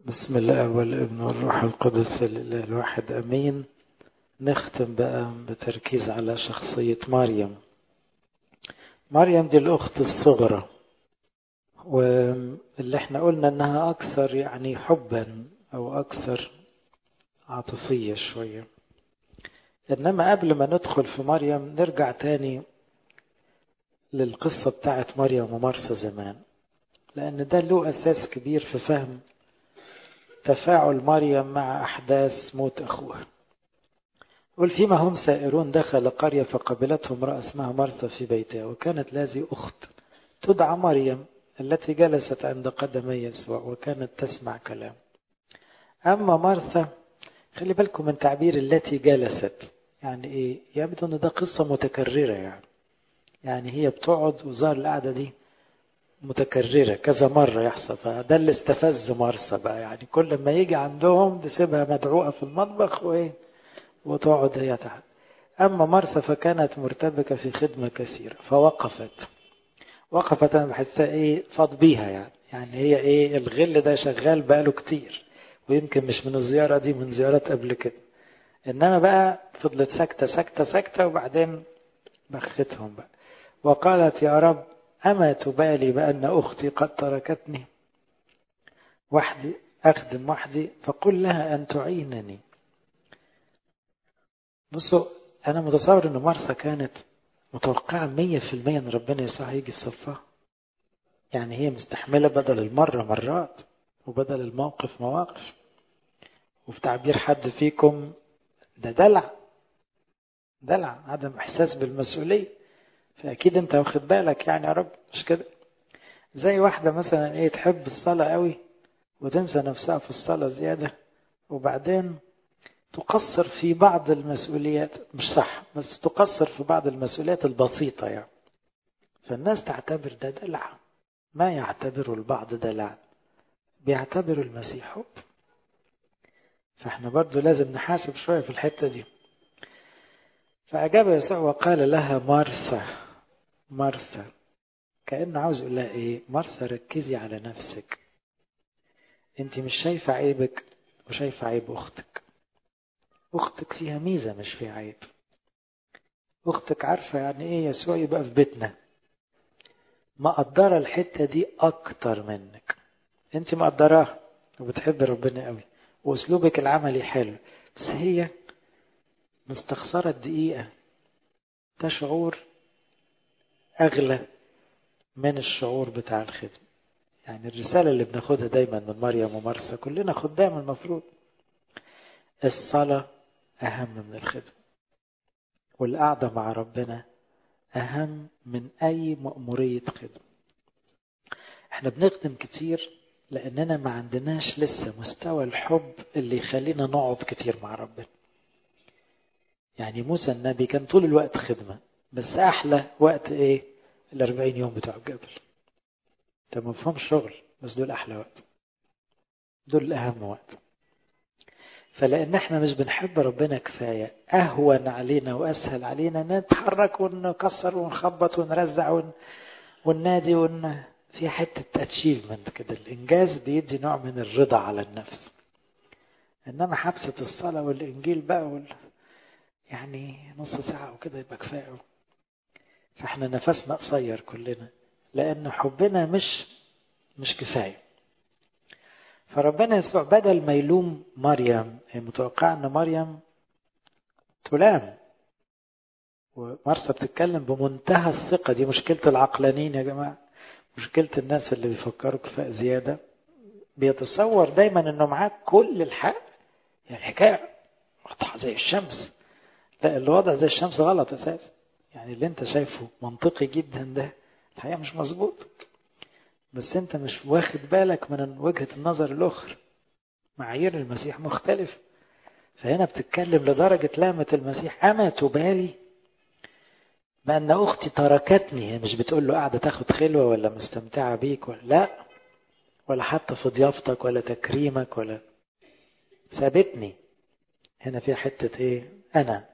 بسم الله والابن والروح القدس الإله الواحد أمين نختم بقى بتركيز على شخصية مريم مريم دي الأخت الصغرى واللي احنا قلنا انها أكثر يعني حبا أو أكثر عاطفية شوية إنما قبل ما ندخل في مريم نرجع تاني للقصة بتاعت مريم ومرسى زمان لأن ده له أساس كبير في فهم تفاعل مريم مع أحداث موت أخوها قل فيما هم سائرون دخل قرية فقبلتهم امرأة اسمها مرثا في بيتها وكانت لازي أخت تدعى مريم التي جلست عند قدمي يسوع وكانت تسمع كلام أما مرثا خلي بالكم من تعبير التي جلست يعني إيه يبدو أن ده قصة متكررة يعني يعني هي بتقعد وظهر القعدة دي متكررة كذا مرة يحصل فده اللي استفز مرسى بقى يعني كل ما يجي عندهم تسيبها مدعوقة في المطبخ وإيه وتقعد هي تحت أما مرسى فكانت مرتبكة في خدمة كثيرة فوقفت وقفت أنا بحسها إيه فاض بيها يعني يعني هي إيه الغل ده شغال بقاله كتير ويمكن مش من الزيارة دي من زيارات قبل كده إنما بقى فضلت ساكتة ساكتة ساكتة وبعدين بختهم بقى وقالت يا رب أما تبالي بأن أختي قد تركتني وحدي أخدم وحدي فقل لها أن تعينني بصوا أنا متصور أن مرسى كانت متوقعة مية في المية أن ربنا يسوع هيجي في صفها يعني هي مستحملة بدل المرة مرات وبدل الموقف مواقف وفي تعبير حد فيكم ده دلع دلع عدم إحساس بالمسؤولية فأكيد أنت واخد بالك يعني يا رب مش كده زي واحدة مثلا إيه تحب الصلاة قوي وتنسى نفسها في الصلاة زيادة وبعدين تقصر في بعض المسؤوليات مش صح بس تقصر في بعض المسؤوليات البسيطة يعني فالناس تعتبر ده دلع ما يعتبره البعض دلع بيعتبر المسيح حب فاحنا برضو لازم نحاسب شوية في الحتة دي فأجاب يسوع وقال لها مرثا مرثا كأنه عاوز يقول لها إيه مرثا ركزي على نفسك أنت مش شايفة عيبك وشايفة عيب أختك أختك فيها ميزة مش فيها عيب أختك عارفة يعني إيه يسوع يبقى في بيتنا مقدرة الحتة دي أكتر منك أنت مقدراها وبتحب ربنا قوي وأسلوبك العملي حلو بس هي مستخسرة دقيقة ده شعور أغلى من الشعور بتاع الخدمة يعني الرسالة اللي بناخدها دايما من مريم ومرسى كلنا خدام المفروض الصلاة أهم من الخدمة والقعدة مع ربنا أهم من أي مأمورية خدمة احنا بنخدم كتير لأننا ما عندناش لسه مستوى الحب اللي يخلينا نقعد كتير مع ربنا يعني موسى النبي كان طول الوقت خدمة بس أحلى وقت إيه الأربعين يوم بتوع الجبل ده مفهوم شغل بس دول أحلى وقت دول أهم وقت فلأن احنا مش بنحب ربنا كفاية أهون علينا وأسهل علينا نتحرك ونكسر ونخبط ونرزع ون... وننادي ون... في حتة اتشيفمنت كده الإنجاز بيدي نوع من الرضا على النفس إنما حبسة الصلاة والإنجيل بقى وال... يعني نص ساعة وكده يبقى كفاية فاحنا نفسنا قصير كلنا لأن حبنا مش مش كفاية فربنا يسوع بدل ما يلوم مريم هي متوقعة أن مريم تلام ومرسى بتتكلم بمنتهى الثقة دي مشكلة العقلانيين يا جماعة مشكلة الناس اللي بيفكروا كفاء زيادة بيتصور دايما انه معاك كل الحق يعني الحكاية واضحة زي الشمس لا الوضع زي الشمس غلط اساسا يعني اللي انت شايفه منطقي جدا ده الحقيقه مش مظبوط بس انت مش واخد بالك من وجهه النظر الاخرى معايير المسيح مختلف فهنا بتتكلم لدرجه لامه المسيح اما تبالي بان اختي تركتني هي مش بتقول له قاعده تاخد خلوه ولا مستمتعه بيك ولا لا ولا حتى في ضيافتك ولا تكريمك ولا سابتني هنا في حته ايه انا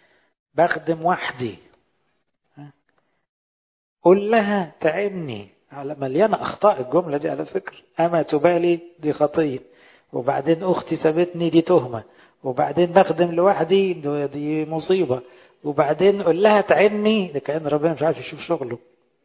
بخدم وحدي قل لها تعني على مليانة أخطاء الجملة دي على فكرة أما تبالي دي خطية وبعدين أختي سابتني دي تهمة وبعدين بخدم لوحدي دي مصيبة وبعدين قول لها تعني ده كأن ربنا مش عارف يشوف شغله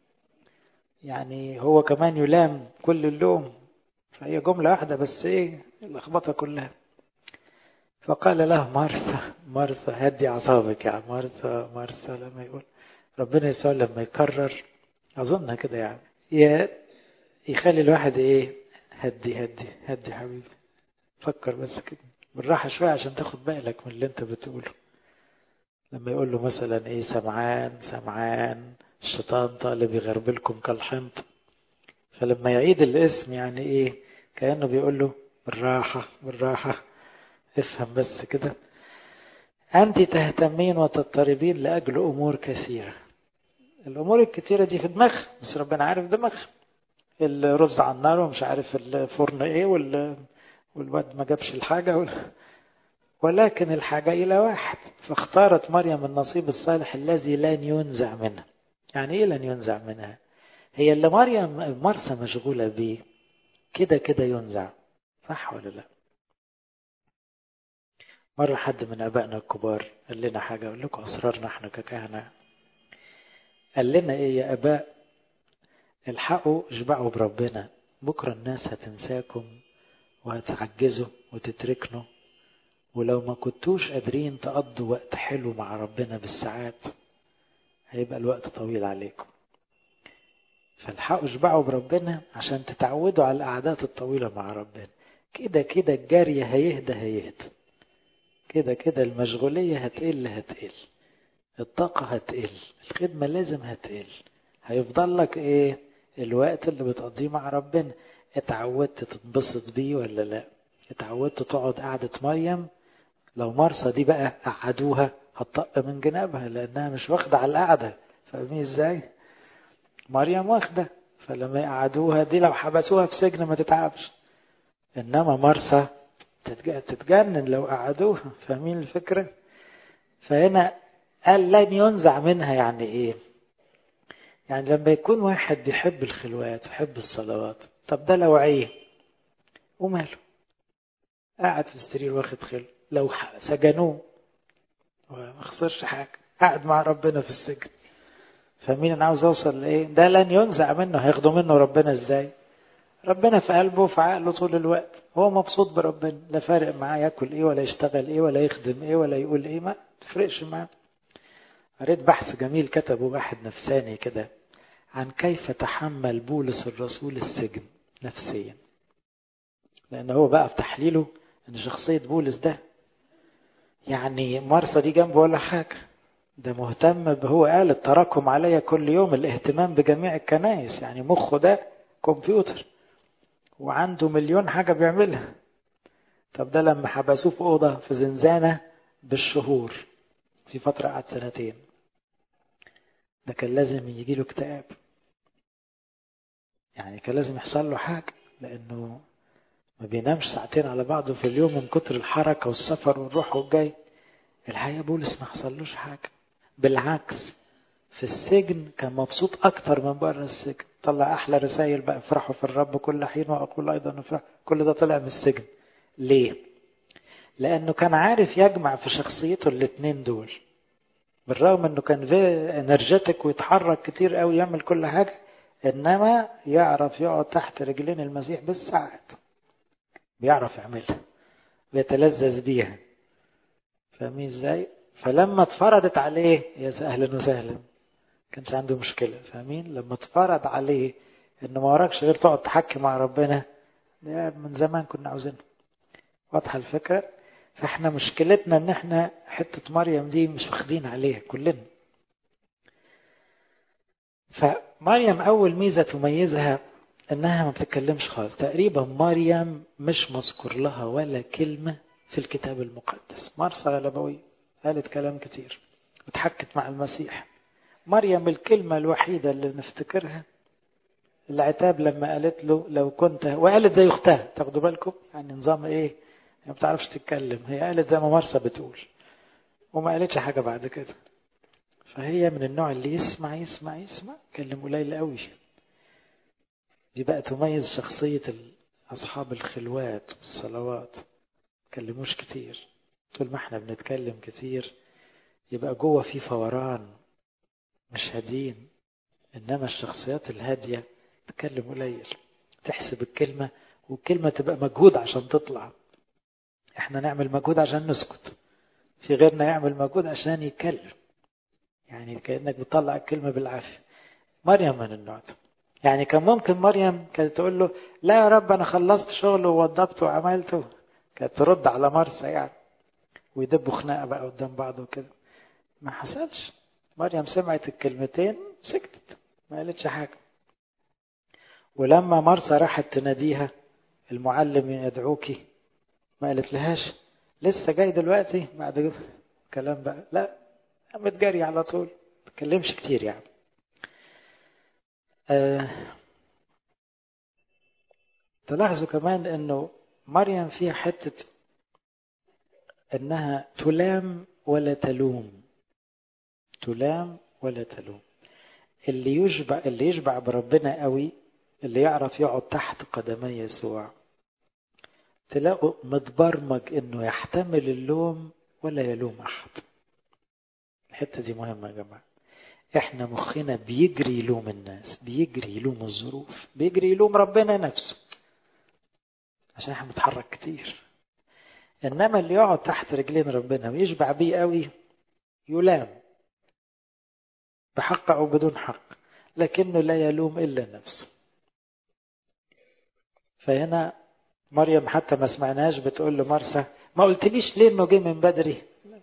يعني هو كمان يلام كل اللوم فهي جملة واحدة بس ايه اللخبطة كلها فقال له مرثا مرثا هدي أعصابك يا مرثا مرثا لما يقول ربنا يسوع لما يكرر أظنها كده يعني يخلي الواحد ايه هدي هدي هدي حبيبي فكر بس كده بالراحة شوية عشان تاخد بالك من اللي انت بتقوله لما يقول له مثلا ايه سمعان سمعان الشيطان طالب يغربلكم كالحنط فلما يعيد الاسم يعني ايه كأنه بيقول له بالراحة بالراحة افهم بس كده أنت تهتمين وتضطربين لأجل أمور كثيرة الأمور الكثيرة دي في دماغ بس ربنا عارف دماغ الرز على النار ومش عارف الفرن ايه وال... والواد ما جابش الحاجة وال... ولكن الحاجة إلى واحد فاختارت مريم النصيب الصالح الذي لن ينزع منها يعني إيه لن ينزع منها هي اللي مريم مرسى مشغولة بيه كده كده ينزع صح ولا لا مرة حد من أبائنا الكبار قال لنا حاجة أقول لكم أسرارنا احنا ككهنة قال لنا إيه يا أباء الحقوا اشبعوا بربنا بكرة الناس هتنساكم وهتعجزوا وتتركنوا ولو ما كنتوش قادرين تقضوا وقت حلو مع ربنا بالساعات هيبقى الوقت طويل عليكم فالحقوا اشبعوا بربنا عشان تتعودوا على القعدات الطويلة مع ربنا كده كده الجري هيهدى هيهدى كده كده المشغولية هتقل هتقل الطاقة هتقل الخدمة لازم هتقل هيفضل لك ايه الوقت اللي بتقضيه مع ربنا اتعودت تنبسط بيه ولا لا اتعودت تقعد قعدة مريم لو مرسى دي بقى قعدوها هتطق من جنابها لانها مش واخدة على القعدة فاهمين ازاي مريم واخدة فلما يقعدوها دي لو حبسوها في سجن ما تتعبش انما مرسى تتجنن لو قعدوها فاهمين الفكرة فهنا قال لن ينزع منها يعني ايه يعني لما يكون واحد بيحب الخلوات ويحب الصلوات طب ده لو عيه وماله قاعد في السرير واخد خلو لو سجنوه ما خسرش حاجة قاعد مع ربنا في السجن فمين انا عاوز اوصل لايه ده لن ينزع منه هياخدوا منه ربنا ازاي ربنا في قلبه وفي عقله طول الوقت هو مبسوط بربنا لا فارق معاه ياكل ايه ولا يشتغل ايه ولا يخدم ايه ولا يقول ايه ما تفرقش معاه قريت بحث جميل كتبه واحد نفساني كده عن كيف تحمل بولس الرسول السجن نفسيا لان هو بقى في تحليله ان شخصية بولس ده يعني مرسى دي جنبه ولا حاجة ده مهتم هو قال التراكم عليا كل يوم الاهتمام بجميع الكنائس يعني مخه ده كمبيوتر وعنده مليون حاجة بيعملها طب ده لما حبسوه في أوضة في زنزانة بالشهور في فترة قعد سنتين ده كان لازم يجي له اكتئاب يعني كان لازم يحصل له حاجة لأنه ما بينامش ساعتين على بعضه في اليوم من كتر الحركة والسفر والروح والجاي الحقيقة بولس ما حصلوش حاجة بالعكس في السجن كان مبسوط أكتر من بره السجن طلع أحلى رسائل بقى افرحوا في الرب كل حين وأقول أيضا افرح كل ده طلع من السجن ليه؟ لأنه كان عارف يجمع في شخصيته الاتنين دول بالرغم انه كان انرجيتك ويتحرك كتير قوي يعمل كل حاجة انما يعرف يقعد تحت رجلين المسيح بالساعات بيعرف يعملها بيتلذذ بيها فاهمين ازاي فلما اتفرضت عليه يا اهلا وسهلا كانش عنده مشكلة فاهمين لما اتفرض عليه انه ما وراكش غير تقعد تحكي مع ربنا ده من زمان كنا عاوزينه واضحة الفكرة فاحنا مشكلتنا ان احنا حتة مريم دي مش واخدين عليها كلنا فمريم اول ميزة تميزها انها ما بتتكلمش خالص تقريبا مريم مش مذكور لها ولا كلمة في الكتاب المقدس مرسى غلبوية قالت كلام كتير وتحكت مع المسيح مريم الكلمة الوحيدة اللي نفتكرها العتاب لما قالت له لو كنت وقالت زي اختها تاخدوا بالكم يعني نظام ايه ما بتعرفش تتكلم هي قالت زي ما مرسى بتقول وما قالتش حاجة بعد كده فهي من النوع اللي يسمع يسمع يسمع كلم قليل قوي دي بقى تميز شخصية أصحاب الخلوات والصلوات تكلموش كتير طول ما احنا بنتكلم كتير يبقى جوه في فوران مش هادين إنما الشخصيات الهادية تتكلم قليل تحسب الكلمة والكلمة تبقى مجهود عشان تطلع احنا نعمل مجهود عشان نسكت في غيرنا يعمل مجهود عشان يتكلم يعني كأنك بتطلع الكلمة بالعافية مريم من النوع ده يعني كان ممكن مريم كانت تقول له لا يا رب أنا خلصت شغل ووضبت وعملته كانت ترد على مرسى يعني ويدبوا خناقة بقى قدام بعض وكده ما حصلش مريم سمعت الكلمتين سكتت ما قالتش حاجة ولما مرسى راحت تناديها المعلم يدعوك ما قالت لهاش لسه جاي دلوقتي بعد كلام بقى لا قامت جري على طول ما تكلمش كتير يعني آه تلاحظوا كمان انه مريم فيها حتة انها تلام ولا تلوم تلام ولا تلوم اللي يشبع اللي يشبع بربنا قوي اللي يعرف يقعد تحت قدمي يسوع تلاقوا متبرمج انه يحتمل اللوم ولا يلوم احد الحته دي مهمه يا جماعه احنا مخنا بيجري يلوم الناس بيجري يلوم الظروف بيجري يلوم ربنا نفسه عشان احنا بنتحرك كتير انما اللي يقعد تحت رجلين ربنا ويشبع بيه قوي يلام بحق او بدون حق لكنه لا يلوم الا نفسه فهنا مريم حتى ما سمعناش بتقول لمرسى ما قلتليش ليه انه جه من بدري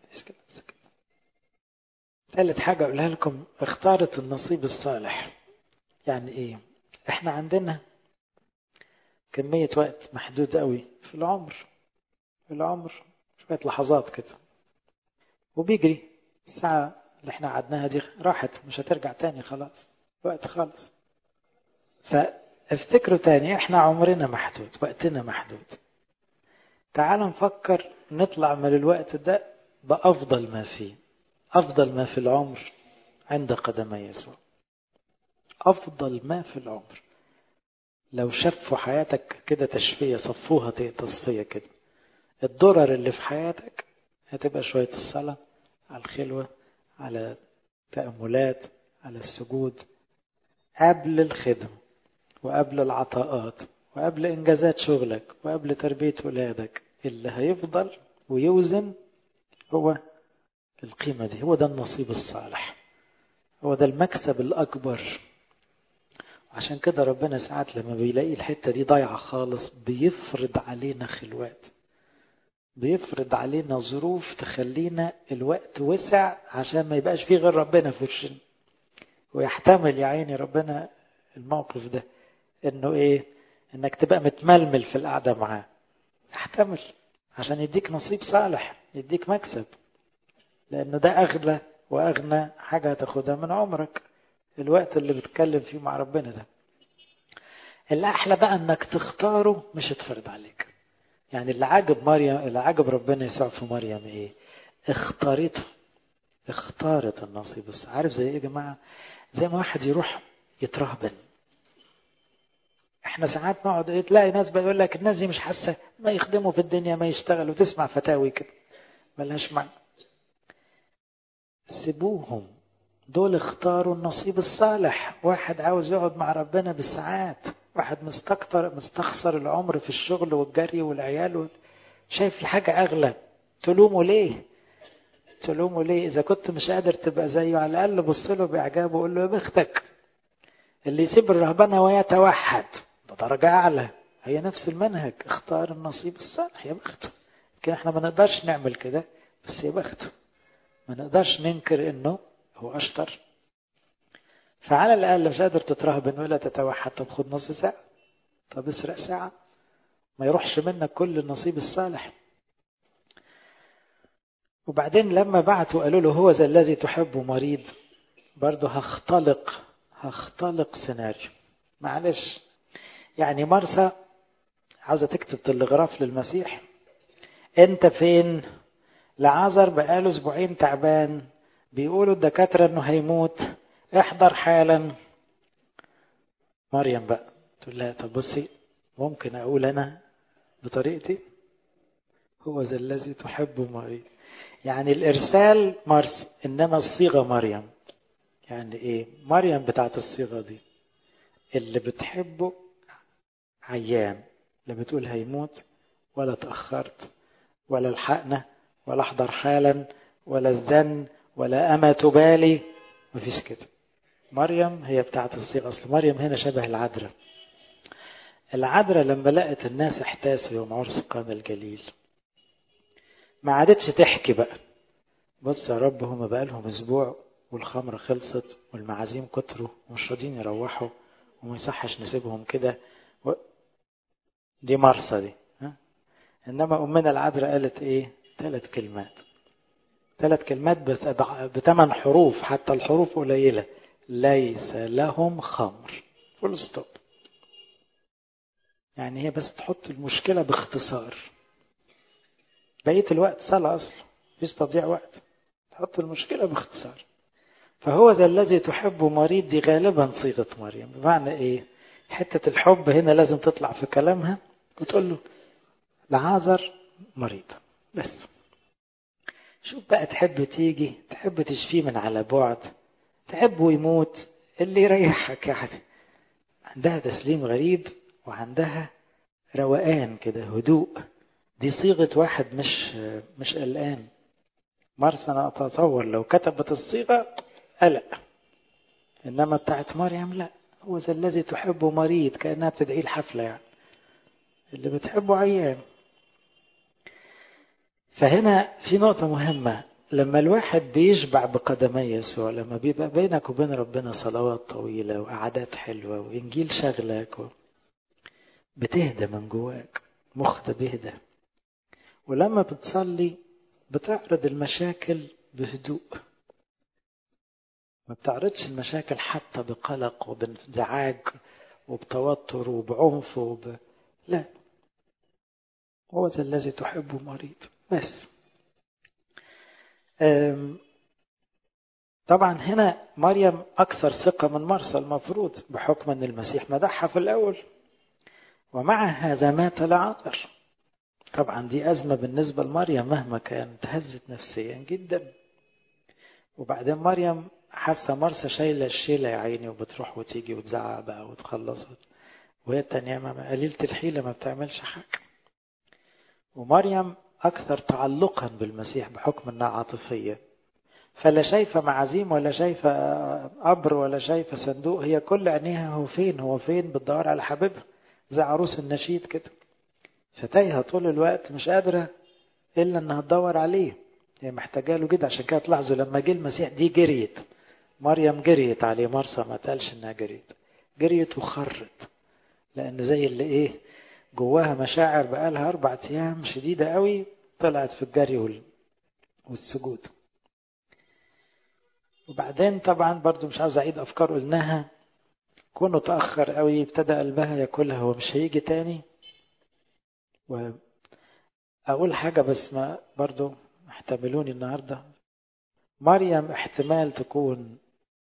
ثالث حاجة أقولها لكم اختارت النصيب الصالح يعني إيه إحنا عندنا كمية وقت محدود قوي في العمر في العمر شوية لحظات كده وبيجري الساعة اللي احنا قعدناها دي راحت مش هترجع تاني خلاص وقت خالص فافتكروا تاني احنا عمرنا محدود وقتنا محدود تعالوا نفكر نطلع من الوقت ده بأفضل ما فيه أفضل ما في العمر عند قدمي يسوع أفضل ما في العمر لو شفوا حياتك كده تشفية صفوها تصفية كده الضرر اللي في حياتك هتبقى شوية الصلاة على الخلوة على تأملات على السجود قبل الخدم وقبل العطاءات وقبل إنجازات شغلك وقبل تربية ولادك اللي هيفضل ويوزن هو القيمة دي هو ده النصيب الصالح هو ده المكسب الأكبر عشان كده ربنا ساعات لما بيلاقي الحتة دي ضايعة خالص بيفرض علينا خلوات بيفرض علينا ظروف تخلينا الوقت وسع عشان ما يبقاش فيه غير ربنا في وشنا ويحتمل يا عيني ربنا الموقف ده انه ايه انك تبقى متململ في القعدة معاه يحتمل عشان يديك نصيب صالح يديك مكسب لأنه ده أغلى وأغنى حاجة هتاخدها من عمرك الوقت اللي بتتكلم فيه مع ربنا ده الأحلى بقى إنك تختاره مش تفرض عليك يعني اللي عجب مريم اللي عجب ربنا يسوع في مريم إيه اختارته اختارت النصيب بس عارف زي إيه يا جماعة زي ما واحد يروح يترهبن احنا ساعات نقعد ايه تلاقي ناس بيقول لك الناس دي مش حاسه ما يخدموا في الدنيا ما يشتغلوا تسمع فتاوي كده ملهاش معنى سيبوهم دول اختاروا النصيب الصالح واحد عاوز يقعد مع ربنا بالساعات واحد مستكتر مستخسر العمر في الشغل والجري والعيال وال... شايف الحاجة أغلى تلومه ليه تلومه ليه إذا كنت مش قادر تبقى زيه على الأقل بص له بإعجاب وقول له يا بختك اللي يسيب الرهبنة ويتوحد ده درجة أعلى هي نفس المنهج اختار النصيب الصالح يا بخته لكن احنا ما نقدرش نعمل كده بس يا بخته ما نقدرش ننكر انه هو اشطر فعلى الاقل مش قادر تترهبن ولا تتوحد طب خد نص ساعه طب اسرق ساعه ما يروحش منك كل النصيب الصالح وبعدين لما بعتوا قالوا له هو ذا الذي تحبه مريض برضه هختلق هختلق سيناريو معلش يعني مرسى عاوزه تكتب تلغراف للمسيح انت فين لعازر بقاله اسبوعين تعبان بيقولوا الدكاترة انه هيموت احضر حالا مريم بقى تقول لها طب بصي ممكن أقول أنا بطريقتي هو ذا الذي تحب مريم يعني الإرسال مرسي إنما الصيغة مريم يعني إيه مريم بتاعت الصيغة دي اللي بتحبه عيان لا بتقول هيموت ولا تأخرت ولا الحقنا ولا احضر حالا ولا الزن ولا أما تبالي مفيش كده مريم هي بتاعت الصيغة أصل مريم هنا شبه العذراء العذراء لما لقت الناس احتاسوا يوم عرس قام الجليل ما عادتش تحكي بقى بص يا رب هما بقى لهم اسبوع والخمر خلصت والمعازيم كتروا ومش راضيين يروحوا وما يصحش نسيبهم كده و... دي مرسى دي ها؟ انما امنا العذراء قالت ايه ثلاث كلمات ثلاث كلمات بثمان حروف حتى الحروف قليله ليس لهم خمر فول ستوب يعني هي بس تحط المشكله باختصار بقيه الوقت صلاه اصلا مفيش تضييع وقت تحط المشكله باختصار فهو ذا الذي تحب مريض دي غالبا صيغه مريم بمعنى ايه حته الحب هنا لازم تطلع في كلامها وتقول له لعازر مريض بس شوف بقى تحب تيجي تحب تشفيه من على بعد تحبه يموت اللي يريحك يعني عندها تسليم غريب وعندها روقان كده هدوء دي صيغة واحد مش مش قلقان مرسى أنا أتصور لو كتبت الصيغة قلق إنما بتاعت مريم لا هو ذا الذي تحبه مريض كأنها بتدعي الحفلة يعني اللي بتحبه عيان فهنا في نقطة مهمة لما الواحد بيشبع بقدمي يسوع لما بيبقى بينك وبين ربنا صلوات طويلة وقعدات حلوة وإنجيل شغلك و... بتهدى من جواك مخ ده بيهدى ولما بتصلي بتعرض المشاكل بهدوء ما بتعرضش المشاكل حتى بقلق وبانزعاج وبتوتر وبعنف وب... لا هو ذا الذي تحبه مريض بس طبعا هنا مريم أكثر ثقة من مرسى المفروض بحكم أن المسيح مدحها في الأول ومع هذا مات لعذر طبعا دي أزمة بالنسبة لمريم مهما كان تهزت نفسيا جدا وبعدين مريم حاسة مرسى شايلة الشيلة يا عيني وبتروح وتيجي وتزعق بقى وتخلصت وهي التانية ما قليلة الحيلة ما بتعملش حاجة ومريم أكثر تعلقا بالمسيح بحكم أنها عاطفية فلا شايفة معازيم ولا شايفة قبر ولا شايفة صندوق هي كل عينيها هو فين هو فين بتدور على حبيبها زي عروس النشيد كده فتايهة طول الوقت مش قادرة إلا إنها تدور عليه هي محتاجة له جدا عشان كده تلاحظوا لما جه المسيح دي جريت مريم جريت عليه مرسى ما تقالش إنها جريت جريت وخرت لأن زي اللي إيه جواها مشاعر بقالها أربع أيام شديدة قوي طلعت في الجري والسجود وبعدين طبعا برضو مش عاوز أعيد أفكار قلناها كونه تأخر قوي ابتدى قلبها ياكلها ومش هيجي تاني وأقول حاجة بس ما برضو احتملوني النهاردة مريم احتمال تكون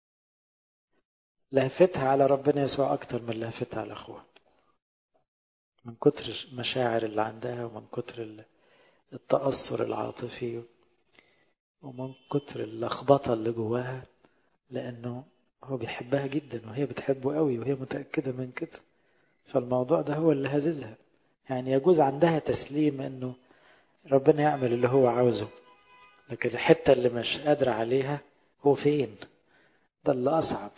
لهفتها على ربنا يسوع أكتر من لهفتها على أخوها من كتر المشاعر اللي عندها ومن كتر التأثر العاطفي ومن كتر اللخبطة اللي جواها لأنه هو بيحبها جدا وهي بتحبه قوي وهي متأكدة من كده فالموضوع ده هو اللي هززها يعني يجوز عندها تسليم انه ربنا يعمل اللي هو عاوزه لكن الحتة اللي مش قادرة عليها هو فين ده اللي أصعب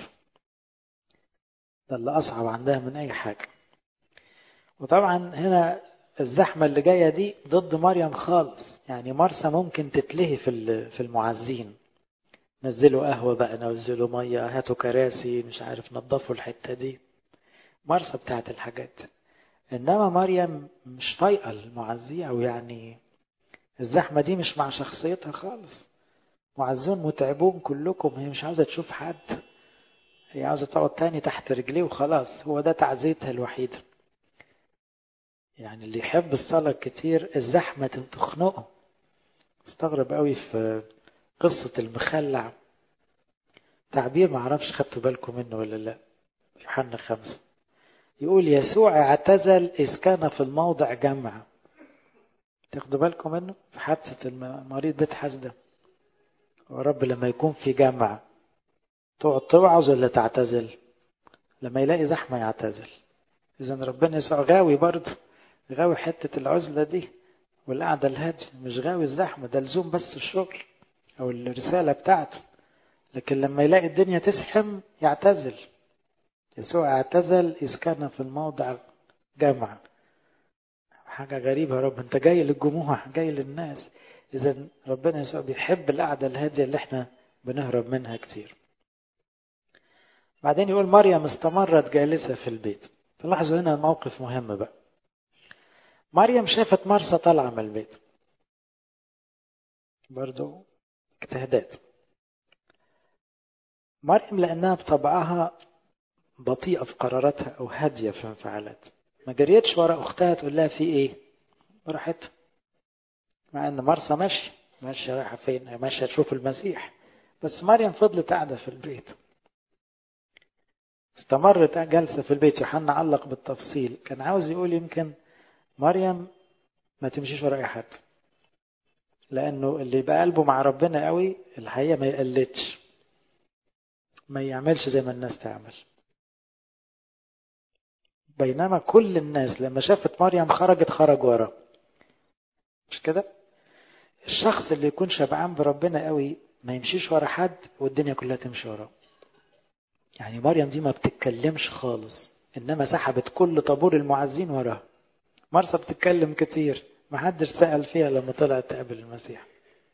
ده اللي أصعب عندها من أي حاجة وطبعا هنا الزحمة اللي جاية دي ضد مريم خالص يعني مرسى ممكن تتلهي في في المعزين نزلوا قهوة بقى نزلوا مية هاتوا كراسي مش عارف نظفوا الحتة دي مرسى بتاعت الحاجات إنما مريم مش طايقة المعزية أو يعني الزحمة دي مش مع شخصيتها خالص معزون متعبون كلكم هي مش عاوزة تشوف حد هي عاوزة تقعد تاني تحت رجليه وخلاص هو ده تعزيتها الوحيدة يعني اللي يحب الصلاة كتير الزحمة تخنقه استغرب قوي في قصة المخلع تعبير معرفش خدتوا بالكم منه ولا لا في حنا خمسة يقول يسوع اعتزل إذ كان في الموضع جمع تاخدوا بالكم منه في حادثة المريض بيت حسده ورب لما يكون في جمع تقعد توعظ ولا تعتزل لما يلاقي زحمة يعتزل إذا ربنا يسوع غاوي برضه غاوي حتة العزلة دي والقعدة الهادية مش غاوي الزحمة ده لزوم بس الشغل أو الرسالة بتاعته لكن لما يلاقي الدنيا تزحم يعتزل يسوع اعتزل إذ كان في الموضع جمع حاجة غريبة يا رب أنت جاي للجموع جاي للناس إذا ربنا يسوع بيحب القعدة الهادية اللي احنا بنهرب منها كتير بعدين يقول مريم استمرت جالسة في البيت تلاحظوا هنا موقف مهم بقى مريم شافت مرسى طالعة من البيت برضو اجتهادات مريم لأنها بطبعها بطيئة في قراراتها أو هادية في انفعالاتها ما جريتش ورا أختها تقول لها في إيه براحتها مع إن مرسى ماشية ماشية رايحة فين ماشية تشوف المسيح بس مريم فضلت قاعدة في البيت استمرت جالسة في البيت يوحنا علق بالتفصيل كان عاوز يقول يمكن مريم ما تمشيش ورا أي حد لأنه اللي يبقى قلبه مع ربنا قوي الحقيقة ما يقلدش ما يعملش زي ما الناس تعمل بينما كل الناس لما شافت مريم خرجت خرج ورا مش كده الشخص اللي يكون شبعان بربنا قوي ما يمشيش ورا حد والدنيا كلها تمشي وراه يعني مريم دي ما بتتكلمش خالص انما سحبت كل طابور المعزين وراها مرسى بتتكلم كتير ما حدش سأل فيها لما طلعت تقابل المسيح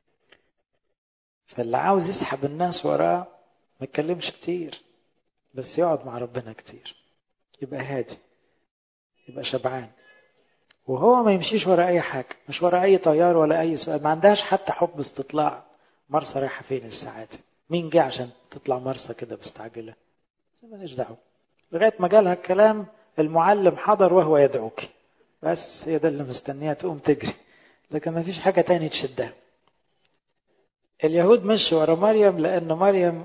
فاللي عاوز يسحب الناس وراه ما يتكلمش كتير بس يقعد مع ربنا كتير يبقى هادي يبقى شبعان وهو ما يمشيش ورا اي حاجه مش ورا اي طيار ولا اي سؤال ما عندهاش حتى حب استطلاع مرسى رايحه فين الساعات مين جه عشان تطلع مرسى كده مستعجله ماليش دعوه لغايه ما جالها الكلام المعلم حضر وهو يدعوك بس هي ده اللي مستنيها تقوم تجري لكن ما فيش حاجه تاني تشدها اليهود مشوا ورا مريم لان مريم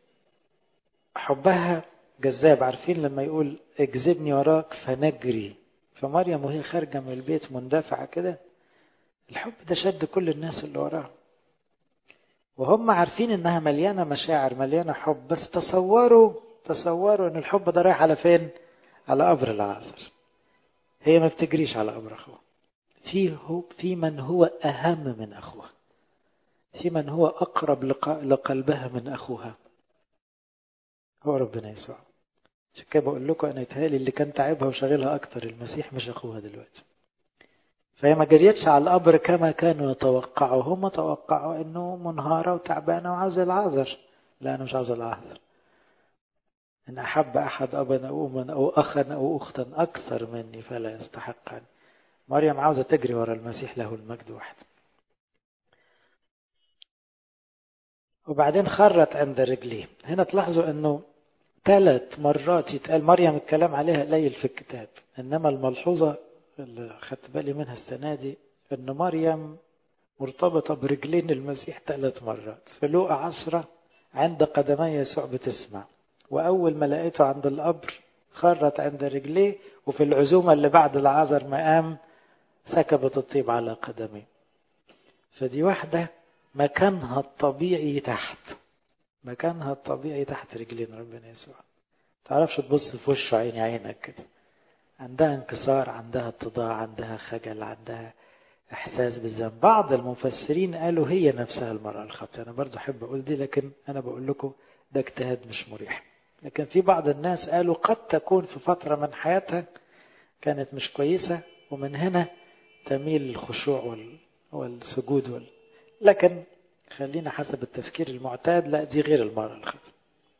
حبها جذاب عارفين لما يقول اجذبني وراك فنجري فمريم وهي خارجة من البيت مندفعة كده الحب ده شد كل الناس اللي وراها وهم عارفين انها مليانة مشاعر مليانة حب بس تصوروا تصوروا ان الحب ده رايح على فين على قبر العازر هي ما بتجريش على قبر اخوها في هو في من هو اهم من اخوها في من هو اقرب لقلبها من اخوها هو ربنا يسوع عشان كده بقول لكم انا يتهيألي اللي كان تعبها وشاغلها اكتر المسيح مش اخوها دلوقتي فهي ما جريتش على القبر كما كانوا يتوقعوا هم توقعوا انه منهارة وتعبانة وعاوز العذر لا انا مش عاوز العذر ان احب احد ابا او اما او اخا او اختا اكثر مني فلا يستحقني مريم عاوزة تجري ورا المسيح له المجد وحده وبعدين خرت عند رجليه هنا تلاحظوا انه ثلاث مرات يتقال مريم الكلام عليها قليل في الكتاب انما الملحوظه اللي خدت بالي منها السنه دي ان مريم مرتبطه برجلين المسيح ثلاث مرات في لوقا عشرة عند قدمي يسوع بتسمع واول ما لقيته عند القبر خرت عند رجليه وفي العزومه اللي بعد العذر ما قام سكبت الطيب على قدميه فدي واحده مكانها الطبيعي تحت مكانها الطبيعي تحت رجلين ربنا يسوع تعرفش تبص في وشه عيني عينك كده عندها انكسار عندها اتضاع عندها خجل عندها احساس بالذنب بعض المفسرين قالوا هي نفسها المرأة الخاطئة انا برضو احب اقول دي لكن انا بقول لكم ده اجتهاد مش مريح لكن في بعض الناس قالوا قد تكون في فترة من حياتها كانت مش كويسة ومن هنا تميل للخشوع والسجود وال... لكن خلينا حسب التفكير المعتاد لا دي غير المرأة الخاطئة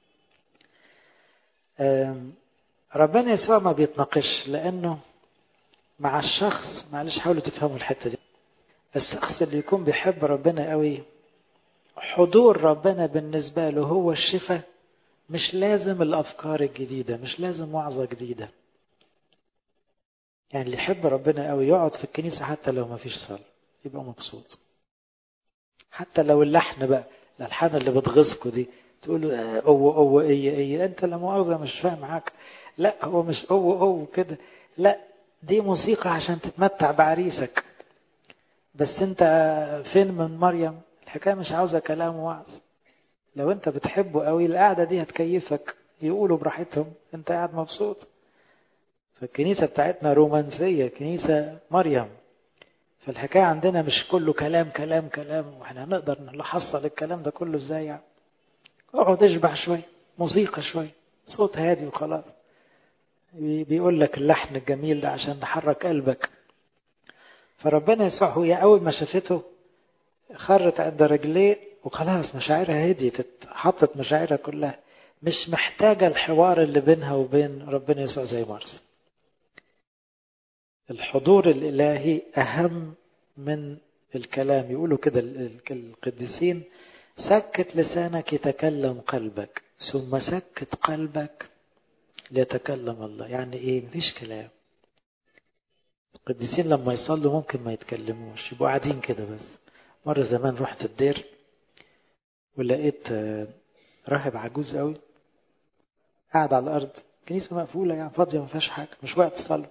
ربنا يسوع ما بيتناقش لأنه مع الشخص معلش حاولوا تفهموا الحتة دي الشخص اللي يكون بيحب ربنا قوي حضور ربنا بالنسبة له هو الشفاء مش لازم الأفكار الجديدة مش لازم وعظة جديدة يعني اللي يحب ربنا قوي يقعد في الكنيسة حتى لو ما فيش صلاة يبقى مبسوط حتى لو اللحن بقى الالحان اللي بتغيظكوا دي تقول اوه اوه ايه ايه انت لا مؤاخذه مش فاهم حاجه لا هو مش هو هو كده لا دي موسيقى عشان تتمتع بعريسك بس انت فين من مريم الحكايه مش عاوزه كلام وعظ لو انت بتحبه قوي القعده دي هتكيفك يقولوا براحتهم انت قاعد مبسوط فالكنيسه بتاعتنا رومانسيه كنيسه مريم فالحكايه عندنا مش كله كلام كلام كلام واحنا هنقدر نحصل الكلام ده كله ازاي يعني اقعد اشبع شويه موسيقى شويه صوت هادي وخلاص بيقول لك اللحن الجميل ده عشان نحرك قلبك فربنا يسوع هو اول ما شافته خرت عند رجليه وخلاص مشاعرها هديت حطت مشاعرها كلها مش محتاجة الحوار اللي بينها وبين ربنا يسوع زي مرسى الحضور الإلهي أهم من الكلام يقولوا كده القديسين سكت لسانك يتكلم قلبك ثم سكت قلبك ليتكلم الله يعني ايه مفيش كلام القديسين لما يصلوا ممكن ما يتكلموش يبقوا قاعدين كده بس مرة زمان رحت الدير ولقيت راهب عجوز قوي قاعد على الأرض كنيسة مقفولة يعني فاضية ما فيهاش حاجة مش وقت صلاة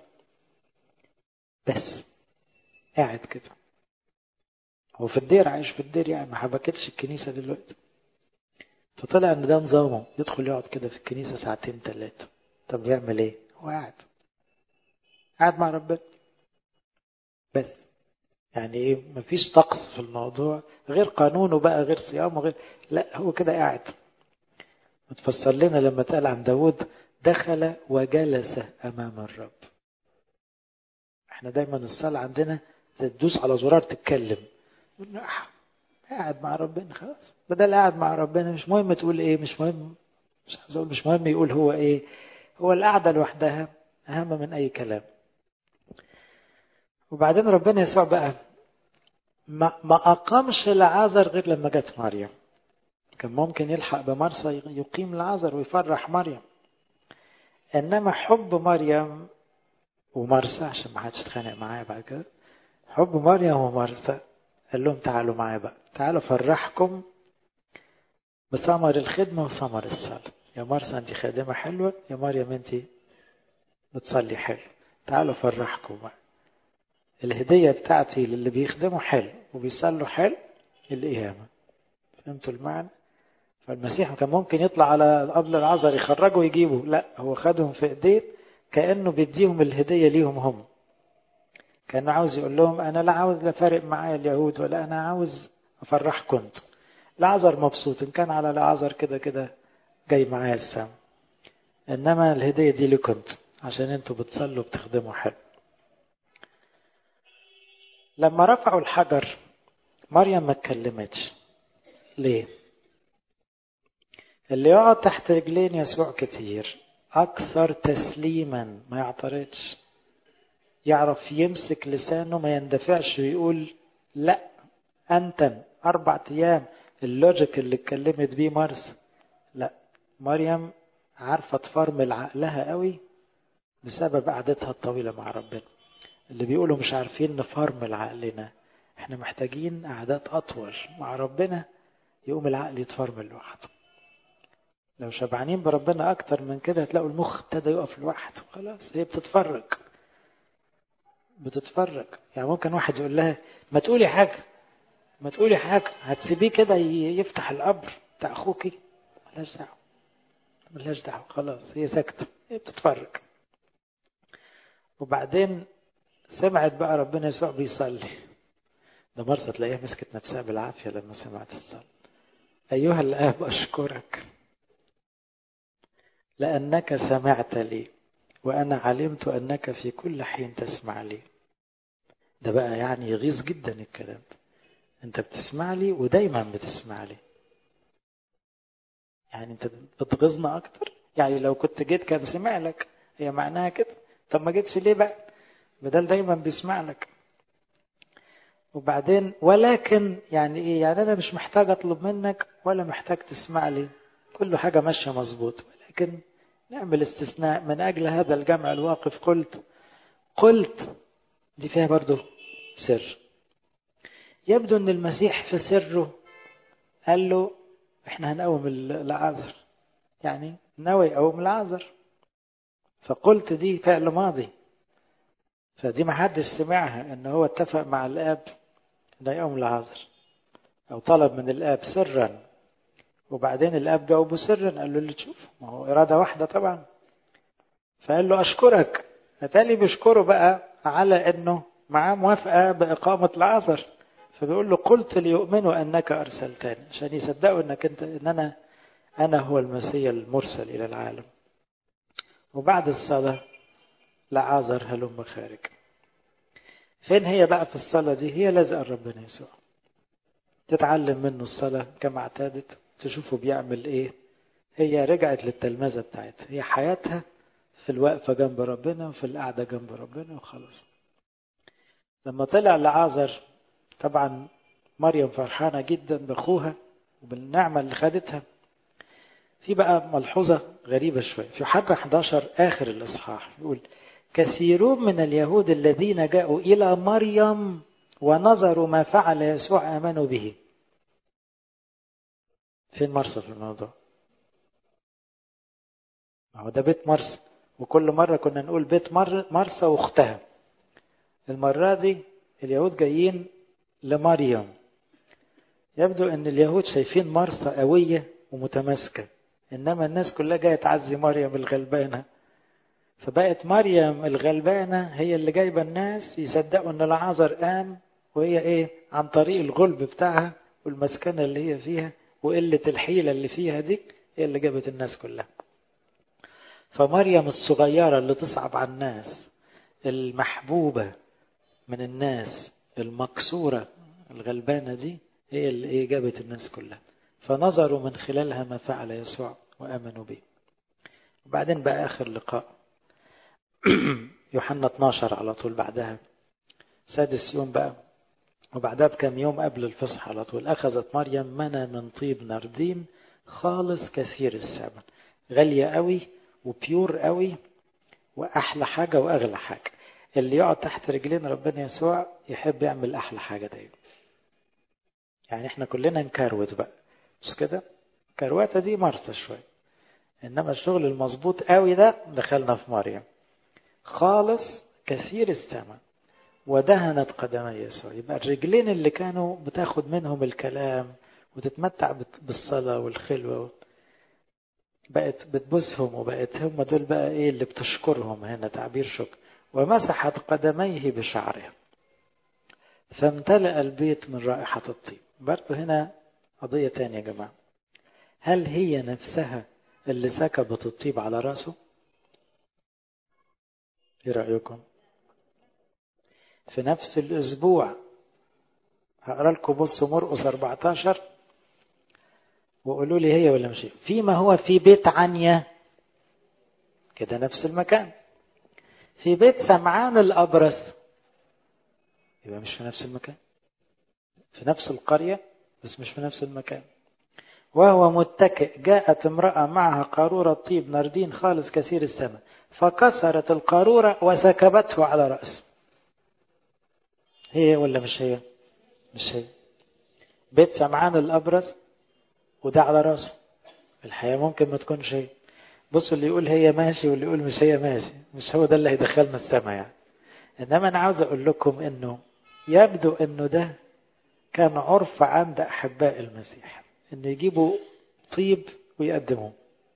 بس قاعد كده هو في الدير عايش في الدير يعني ما حبكتش الكنيسة دلوقتي فطلع ان ده نظامه يدخل يقعد كده في الكنيسة ساعتين ثلاثة طب يعمل ايه؟ هو قاعد قاعد مع ربنا بس يعني ايه مفيش طقس في الموضوع غير قانونه بقى غير صيامه غير لا هو كده قاعد وتفسر لنا لما اتقال عن داود دخل وجلس امام الرب احنا دايما الصلاة عندنا تدوس على زرار تتكلم قاعد مع ربنا خلاص بدل قاعد مع ربنا مش مهم تقول ايه مش مهم مش عاوز اقول مش مهم يقول هو ايه هو القعدة لوحدها اهم من اي كلام وبعدين ربنا يسوع بقى ما, ما اقامش العازر غير لما جت مريم كان ممكن يلحق بمرسى يقيم العازر ويفرح مريم انما حب مريم ومرسى عشان ما حدش يتخانق معايا بعد كده حب مريم ومرسى قال لهم تعالوا معايا بقى تعالوا فرحكم بثمر الخدمة وثمر الصلاة يا مرسى انت خادمة حلوة يا مريم انت بتصلي حلو تعالوا فرحكم بقى الهدية بتاعتي للي بيخدموا حلو وبيصلوا حلو القيامة فهمتوا المعنى فالمسيح كان ممكن يطلع على قبل العذر يخرجوا ويجيبوا لا هو خدهم في ايديه كأنه بيديهم الهدية ليهم هم كان عاوز يقول لهم أنا لا عاوز لا فارق معايا اليهود ولا أنا عاوز أفرحكم انتم العذر مبسوط إن كان على العذر كده كده جاي معايا السام إنما الهدية دي لكم انتم عشان انتوا بتصلوا وبتخدموا حلو لما رفعوا الحجر مريم ما اتكلمتش ليه اللي يقعد تحت رجلين يسوع كتير أكثر تسليما ما يعترضش يعرف يمسك لسانه ما يندفعش ويقول لا أنت أربع أيام اللوجيك اللي اتكلمت بيه مرسى لا مريم عارفة تفرمل عقلها قوي بسبب قعدتها الطويلة مع ربنا اللي بيقولوا مش عارفين نفرمل عقلنا احنا محتاجين قعدات أطول مع ربنا يقوم العقل يتفرمل لوحده لو شبعانين بربنا أكتر من كده هتلاقوا المخ ابتدى يقف لوحده خلاص هي بتتفرج بتتفرج يعني ممكن واحد يقول لها ما تقولي حاجة ما تقولي حاجة هتسيبيه كده يفتح القبر بتاع أخوكي ملهاش دعوة ملهاش دعوة خلاص هي ساكتة هي بتتفرج وبعدين سمعت بقى ربنا يسوع بيصلي ده مرسى تلاقيها مسكت نفسها بالعافية لما سمعت الصلاة أيها الآب أشكرك لأنك سمعت لي وأنا علمت أنك في كل حين تسمع لي ده بقى يعني يغيظ جدا الكلام ده أنت بتسمع لي ودايما بتسمع لي يعني أنت بتغيظنا أكتر يعني لو كنت جيت كان سمع لك هي معناها كده طب ما جيتش ليه بقى بدل دايما بيسمع لك وبعدين ولكن يعني ايه يعني انا مش محتاج اطلب منك ولا محتاج تسمع لي كل حاجه ماشيه مظبوط ولكن نعمل استثناء من أجل هذا الجمع الواقف قلت قلت دي فيها برضو سر يبدو أن المسيح في سره قال له احنا هنقوم العذر يعني ناوي يقوم العذر فقلت دي فعل ماضي فدي ما حدش سمعها ان هو اتفق مع الاب انه يقوم العذر او طلب من الاب سرا وبعدين الاب جاوبه سرا قال له اللي تشوف ما هو اراده واحده طبعا فقال له اشكرك اتالي بيشكره بقى على انه معاه موافقه باقامه العذر فبيقول له قلت ليؤمنوا انك ارسلتني عشان يصدقوا انك انت ان انا انا هو المسيح المرسل الى العالم وبعد الصلاه لعازر هلم خارج فين هي بقى في الصلاه دي هي لازقه ربنا يسوع تتعلم منه الصلاه كما اعتادت تشوفه بيعمل ايه هي رجعت للتلمذه بتاعتها هي حياتها في الوقفه جنب ربنا وفي القعده جنب ربنا وخلاص لما طلع لعازر طبعا مريم فرحانة جدا بأخوها وبالنعمة اللي خدتها في بقى ملحوظة غريبة شوية في حرب 11 آخر الإصحاح يقول كثيرون من اليهود الذين جاءوا إلى مريم ونظروا ما فعل يسوع آمنوا به فين مرسى في الموضوع هو ده بيت مرسى وكل مرة كنا نقول بيت مر... مرسى واختها المرة دي اليهود جايين لمريم يبدو ان اليهود شايفين مرسى قوية ومتماسكة انما الناس كلها جاية تعزي مريم الغلبانة فبقت مريم الغلبانة هي اللي جايبة الناس يصدقوا ان العذر قام وهي ايه عن طريق الغلب بتاعها والمسكنة اللي هي فيها وقلة الحيلة اللي فيها دي هي اللي جابت الناس كلها فمريم الصغيرة اللي تصعب على الناس المحبوبة من الناس المكسورة الغلبانة دي هي اللي ايه جابت الناس كلها فنظروا من خلالها ما فعل يسوع وآمنوا به وبعدين بقى آخر لقاء يوحنا 12 على طول بعدها سادس يوم بقى وبعدها بكم يوم قبل الفصح على طول أخذت مريم منى من طيب نردين خالص كثير الثمن غالية قوي وبيور قوي وأحلى حاجة وأغلى حاجة اللي يقعد تحت رجلين ربنا يسوع يحب يعمل احلى حاجه دايما يعني احنا كلنا نكروت بقى مش كده كروته دي مرسى شويه انما الشغل المظبوط قوي ده دخلنا في مريم خالص كثير الثمن ودهنت قدمي يسوع يبقى الرجلين اللي كانوا بتاخد منهم الكلام وتتمتع بالصلاه والخلوه بقت بتبوسهم وبقت هم دول بقى ايه اللي بتشكرهم هنا تعبير شكر ومسحت قدميه بشعرها فامتلأ البيت من رائحة الطيب برضو هنا قضية تانية يا جماعة هل هي نفسها اللي سكبت الطيب على راسه ايه رأيكم في نفس الأسبوع هقرا لكم بصوا مرقس 14 وقولوا لي هي ولا مش هي فيما هو في بيت عنيا كده نفس المكان في بيت سمعان الأبرص يبقى مش في نفس المكان في نفس القرية بس مش في نفس المكان وهو متكئ جاءت امرأة معها قارورة طيب نردين خالص كثير الثمن فكسرت القارورة وسكبته على رأسه هي ولا مش هي مش هي بيت سمعان الأبرص وده على راسه الحياة ممكن ما تكونش هي بصوا اللي يقول هي ماشي واللي يقول مش هي ماشي مش هو ده اللي هيدخلنا السماء يعني انما انا عاوز اقول لكم انه يبدو انه ده كان عرف عند احباء المسيح انه يجيبوا طيب ويقدموه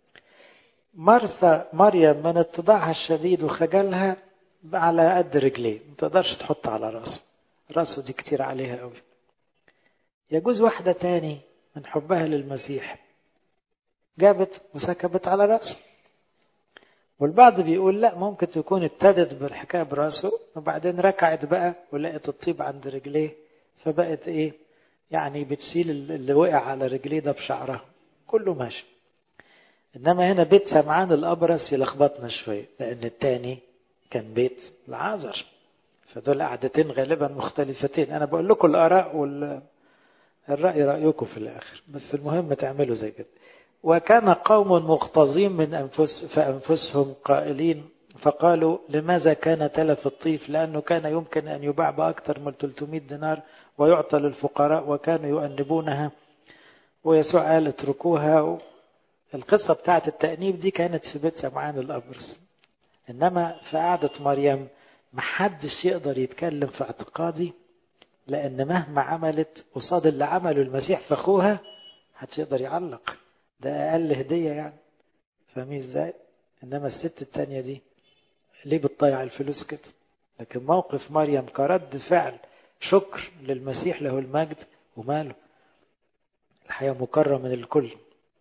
مرثى مريم من اتضاعها الشديد وخجلها على قد رجليه ما تقدرش تحط على راسه راسه دي كتير عليها قوي يجوز واحدة تاني من حبها للمسيح جابت وسكبت على راسه والبعض بيقول لا ممكن تكون ابتدت بالحكايه براسه وبعدين ركعت بقى ولقت الطيب عند رجليه فبقت ايه يعني بتشيل اللي وقع على رجليه ده بشعرها كله ماشي انما هنا بيت سمعان الابرص يلخبطنا شويه لان التاني كان بيت العازر فدول قعدتين غالبا مختلفتين انا بقول لكم الاراء وال الراي رايكم في الاخر بس المهم تعملوا زي كده وكان قوم مغتاظين من أنفس فأنفسهم قائلين فقالوا لماذا كان تلف الطيف لأنه كان يمكن أن يباع بأكثر من 300 دينار ويعطى للفقراء وكانوا يؤنبونها ويسوع قال اتركوها القصة بتاعت التأنيب دي كانت في بيت سمعان الأبرص إنما في قعدة مريم محدش يقدر يتكلم في اعتقادي لأن مهما عملت قصاد اللي عمله المسيح في أخوها محدش يقدر يعلق ده أقل هدية يعني فاهمين إزاي؟ إنما الست التانية دي ليه بتضيع الفلوس كده؟ لكن موقف مريم كرد فعل شكر للمسيح له المجد وماله الحياة مكرم من الكل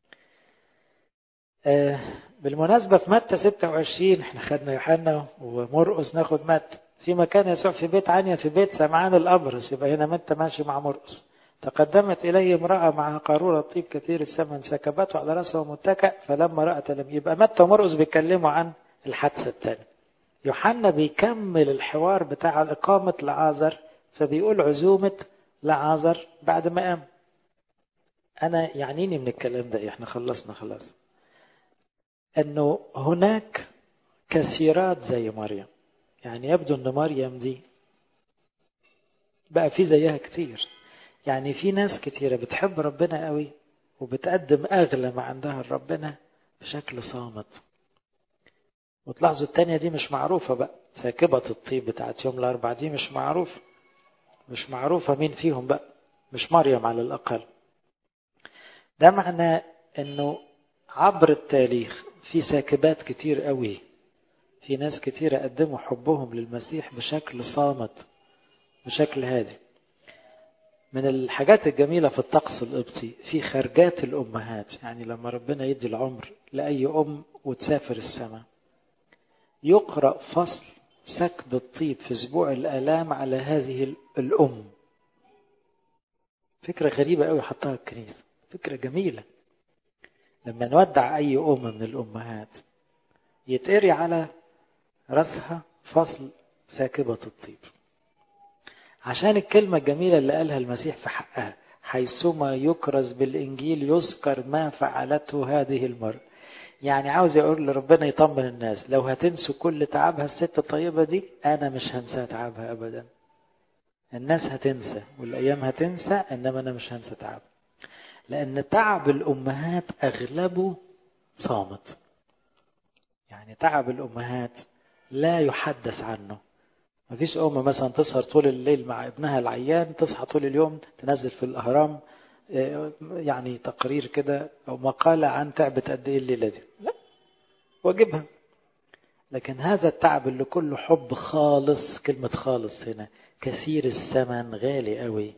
آه بالمناسبة في متى 26 احنا خدنا يوحنا ومرقس ناخد متى في مكان يسوع في بيت عنيا في بيت سمعان الأبرص يبقى هنا متى ماشي مع مرقس تقدمت إليه امرأة مع قارورة طيب كثير الثمن سكبته على رأسه متكأ فلما رأت لم يبقى متى ومرقس بيتكلموا عن الحادثة الثانية يوحنا بيكمل الحوار بتاع إقامة لعازر فبيقول عزومة لعازر بعد ما قام أنا يعنيني من الكلام ده إحنا خلصنا خلاص أنه هناك كثيرات زي مريم يعني يبدو أن مريم دي بقى في زيها كتير يعني في ناس كتيرة بتحب ربنا قوي وبتقدم أغلى ما عندها لربنا بشكل صامت وتلاحظوا التانية دي مش معروفة بقى ساكبة الطيب بتاعت يوم الأربع دي مش معروفة مش معروفة مين فيهم بقى مش مريم على الأقل ده معناه أنه عبر التاريخ في ساكبات كتير قوي في ناس كتير قدموا حبهم للمسيح بشكل صامت بشكل هادي من الحاجات الجميلة في الطقس القبطي في خرجات الأمهات يعني لما ربنا يدي العمر لأي أم وتسافر السماء يقرأ فصل سكب الطيب في أسبوع الآلام على هذه الأم فكرة غريبة قوي حطها الكنيسة فكرة جميلة لما نودع أي أم من الأمهات يتقري على رأسها فصل ساكبة الطيب عشان الكلمة الجميلة اللي قالها المسيح في حقها حيثما يكرز بالإنجيل يذكر ما فعلته هذه المرأة يعني عاوز يقول لربنا يطمن الناس لو هتنسوا كل تعبها الست الطيبة دي أنا مش هنسى تعبها أبدا الناس هتنسى والأيام هتنسى إنما أنا مش هنسى تعب لأن تعب الأمهات أغلبه صامت يعني تعب الأمهات لا يحدث عنه ما فيش أم مثلا تسهر طول الليل مع ابنها العيان تصحى طول اليوم تنزل في الأهرام يعني تقرير كده أو مقالة عن تعبت قد إيه الليلة دي لا واجبها لكن هذا التعب اللي كله حب خالص كلمة خالص هنا كثير الثمن غالي قوي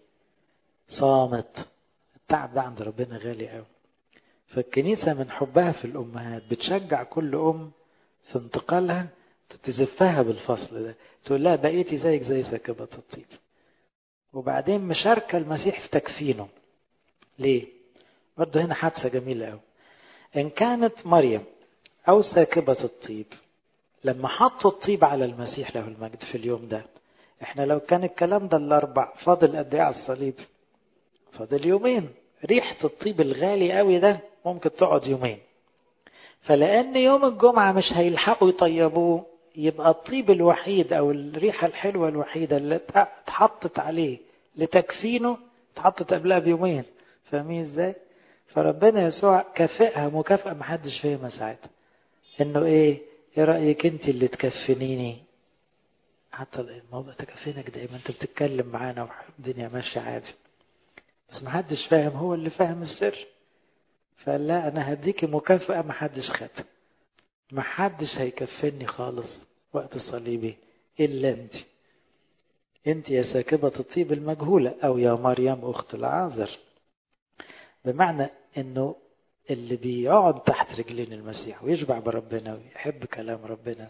صامت التعب ده عند ربنا غالي قوي فالكنيسة من حبها في الأمهات بتشجع كل أم في انتقالها تزفها بالفصل ده تقول لها بقيتي زيك زي ساكبة الطيب وبعدين مشاركة المسيح في تكفينه ليه؟ برضه هنا حادثة جميلة قوي إن كانت مريم أو ساكبة الطيب لما حطوا الطيب على المسيح له المجد في اليوم ده احنا لو كان الكلام ده الأربع فاضل قد إيه على الصليب؟ فاضل يومين ريحة الطيب الغالي قوي ده ممكن تقعد يومين فلأن يوم الجمعة مش هيلحقوا يطيبوه يبقى الطيب الوحيد أو الريحة الحلوة الوحيدة اللي اتحطت عليه لتكفينه اتحطت قبلها بيومين فاهمين ازاي؟ فربنا يسوع كافئها مكافأة محدش فاهمها ساعتها انه ايه؟ ايه رأيك انت اللي تكفنيني؟ حتى الموضوع تكفينك ده ما انت بتتكلم معانا والدنيا ماشية عادي بس محدش فاهم هو اللي فاهم السر فقال لا انا هديكي مكافأة محدش خدها محدش هيكفني خالص وقت صليبي الا انت انت يا ساكبة الطيب المجهولة او يا مريم اخت العازر بمعنى انه اللي بيقعد تحت رجلين المسيح ويشبع بربنا ويحب كلام ربنا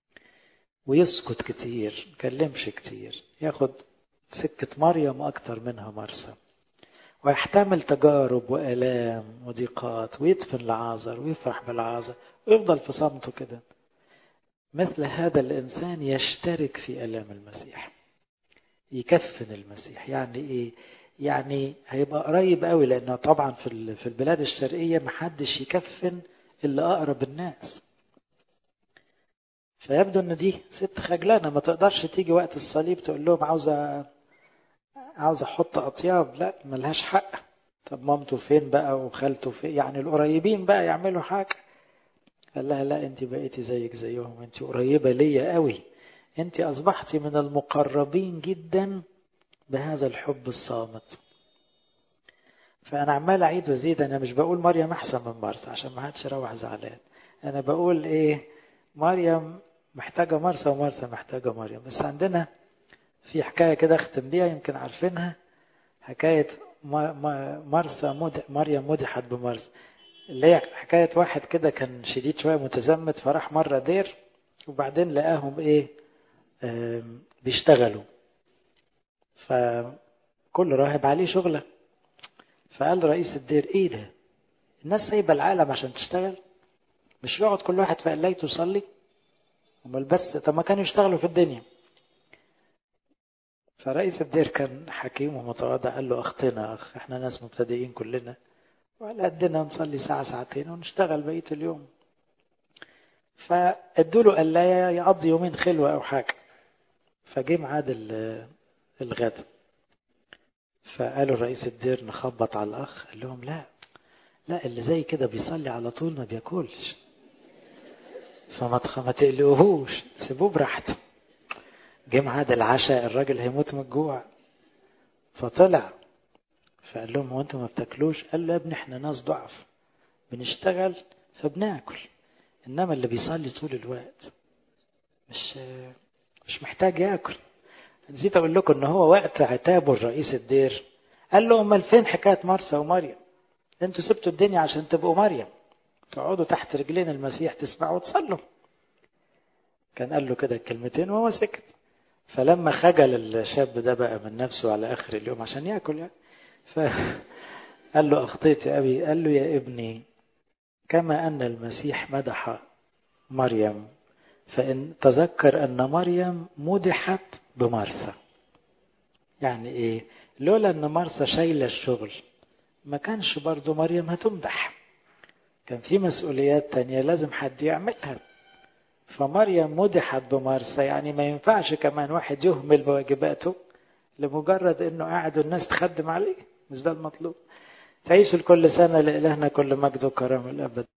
ويسكت كتير يكلمش كتير ياخد سكة مريم أكتر منها مرسى ويحتمل تجارب وآلام وضيقات ويدفن العازر ويفرح بالعازر ويفضل في صمته كده مثل هذا الإنسان يشترك في آلام المسيح يكفن المسيح يعني إيه يعني هيبقى قريب قوي لأنه طبعا في في البلاد الشرقية محدش يكفن إلا أقرب الناس فيبدو ان دي ست خجلانه ما تقدرش تيجي وقت الصليب تقول لهم عاوزه عاوزه احط اطياب لا ملهاش حق طب مامته فين بقى وخالته فين يعني القريبين بقى يعملوا حاجه قال لها لا انت بقيتي زيك زيهم انت قريبة ليا قوي انت اصبحتي من المقربين جدا بهذا الحب الصامت فانا عمال اعيد وازيد انا مش بقول مريم احسن من مرسى عشان ما حدش يروح زعلان انا بقول ايه مريم محتاجة مرسى ومرسى محتاجة مريم بس عندنا في حكاية كده اختم بيها يمكن عارفينها حكاية مرسى مد... مريم مدحت بمرسى اللي هي حكاية واحد كده كان شديد شوية متزمت فراح مرة دير وبعدين لقاهم ايه بيشتغلوا فكل راهب عليه شغلة فقال رئيس الدير ايه ده الناس سايبة العالم عشان تشتغل مش يقعد كل واحد في قلايته يصلي امال بس طب ما كانوا يشتغلوا في الدنيا فرئيس الدير كان حكيم ومتواضع قال له اختنا اخ احنا ناس مبتدئين كلنا وعلى قدنا نصلي ساعة ساعتين ونشتغل بقية اليوم فادوا له قال لا يقضي يومين خلوة او حاجة فجه ميعاد الغد فقالوا رئيس الدير نخبط على الاخ قال لهم لا لا اللي زي كده بيصلي على طول ما بياكلش فما ما تقلقوهوش سيبوه براحته جه ميعاد العشاء الراجل هيموت من الجوع فطلع فقال لهم هو انتوا ما بتاكلوش قال له يا ابني احنا ناس ضعف بنشتغل فبناكل انما اللي بيصلي طول الوقت مش مش محتاج ياكل نسيت اقول لكم ان هو وقت عتابه الرئيس الدير قال له امال فين حكايه مرسى ومريم انتوا سبتوا الدنيا عشان تبقوا مريم تقعدوا تحت رجلين المسيح تسمعوا وتصلوا كان قال له كده الكلمتين وهو سكت فلما خجل الشاب ده بقى من نفسه على اخر اليوم عشان ياكل يعني فقال له اخطيت يا ابي قال له يا ابني كما ان المسيح مدح مريم فان تذكر ان مريم مدحت بمرثى يعني ايه لولا ان مرثى شايله الشغل ما كانش برضه مريم هتمدح كان في مسؤوليات تانية لازم حد يعملها فمريم مدحت بمرسى يعني ما ينفعش كمان واحد يهمل بواجباته لمجرد انه قاعد والناس تخدم عليه مش ده المطلوب تعيشوا كل سنة لإلهنا كل مجد وكرم الأبد